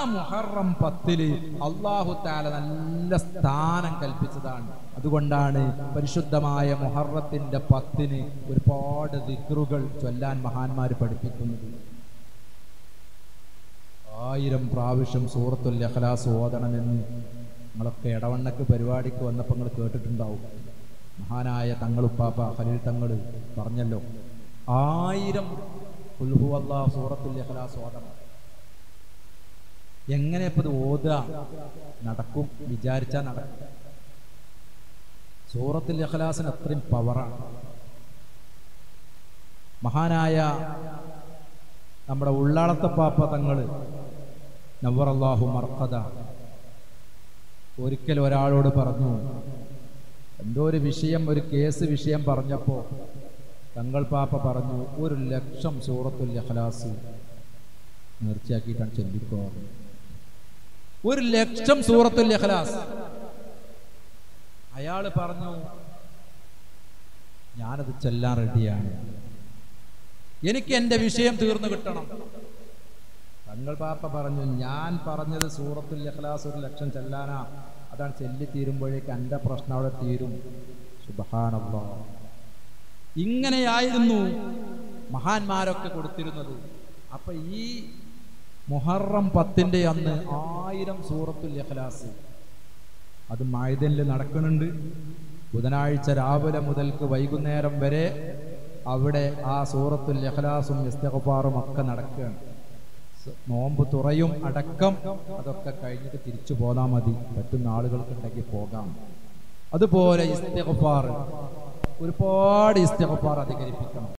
മുഹറം പത്തില് അള്ളാഹു താല നല്ല സ്ഥാനം കൽപ്പിച്ചതാണ് അതുകൊണ്ടാണ് പരിശുദ്ധമായ മുഹറത്തിന്റെ പത്തിന് ഒരുപാട് ദിക്റുകൾ ചൊല്ലാൻ മഹാന്മാർ പഠിപ്പിക്കുന്നത് ആയിരം പ്രാവശ്യം സൂറത്തുൽ ഇഖ്ലാസ് ഓതണമെന്ന് നിങ്ങളൊക്കെ ഇടവണ്ണക്ക് പരിപാടിക്ക് വന്നപ്പോൾ നിങ്ങൾ കേട്ടിട്ടുണ്ടാവും മഹാനായ തങ്ങളുപ്പാപ്പ ഖലീൽ തങ്ങൾ പറഞ്ഞല്ലോ ആയിരം ഉൽഹു അള്ളാഹ് സൂറത്തുൽ ഇഖ്ലാസ് ഓതണം എങ്ങനെ ഇപ്പൊ ഇത് ഓതുക നടക്കും വിചാരിച്ചാൽ നടക്കും സൂറത്തുൽ ഇഖ്ലാസിന് അത്രയും പവറാണ് മഹാനായ നമ്മുടെ ഉള്ളാളത്തപ്പാപ്പ തങ്ങള് നവർ അള്ളാഹു മർക്കത ഒരിക്കൽ ഒരാളോട് പറഞ്ഞു എന്തോ ഒരു വിഷയം ഒരു കേസ് വിഷയം പറഞ്ഞപ്പോൾ തങ്ങൾ പാപ്പ പറഞ്ഞു ഒരു ലക്ഷം സൂറത്തുൽ ഇഖ്ലാസ് നേർച്ചയാക്കിയിട്ടാണ് ചെല്ലിക്കോ ഒരു ലക്ഷം സൂറത്തുൽ ഇഖ്ലാസ് അയാൾ പറഞ്ഞു ഞാനത് ചെല്ലാൻ റെഡിയാണ് എനിക്ക് എൻ്റെ വിഷയം തീർന്നു കിട്ടണം തങ്ങൾ പാപ്പ പറഞ്ഞു ഞാൻ പറഞ്ഞത് സൂറത്തുൽ ഇഖ്ലാസ് ഒരു ലക്ഷം ചെല്ലാനാ അതാണ് ചെല്ലി തീരുമ്പോഴേക്ക് എൻ്റെ പ്രശ്നം അവിടെ തീരും സുബഹാനല്ലാ ഇങ്ങനെയായിരുന്നു മഹാന്മാരൊക്കെ കൊടുത്തിരുന്നത് അപ്പൊ ഈ മുഹറം പത്തിന്റെ അന്ന് ആയിരം സൂറത്തുൽ ഇഖ്ലാസ് അത് മൈദനിൽ നടക്കുന്നുണ്ട് ബുധനാഴ്ച രാവിലെ മുതൽക്ക് വൈകുന്നേരം വരെ അവിടെ ആ സൂറത്തുൽ ഇഖ്ലാസും ഇസ്തിഗ്ഫാറും ഒക്കെ നടക്കുകയാണ് സ- നോമ്പ് തുറയും അടക്കം അതൊക്കെ കഴിഞ്ഞിട്ട് തിരിച്ചു പോന്നാൽ മതി പറ്റുന്ന ആളുകൾക്കുണ്ടെങ്കിൽ പോകാം അതുപോലെ ഇസ്തിഗ്ഫാർ ഒരുപാട് ഇസ്തിഗ്ഫാർ അധികരിപ്പിക്കണം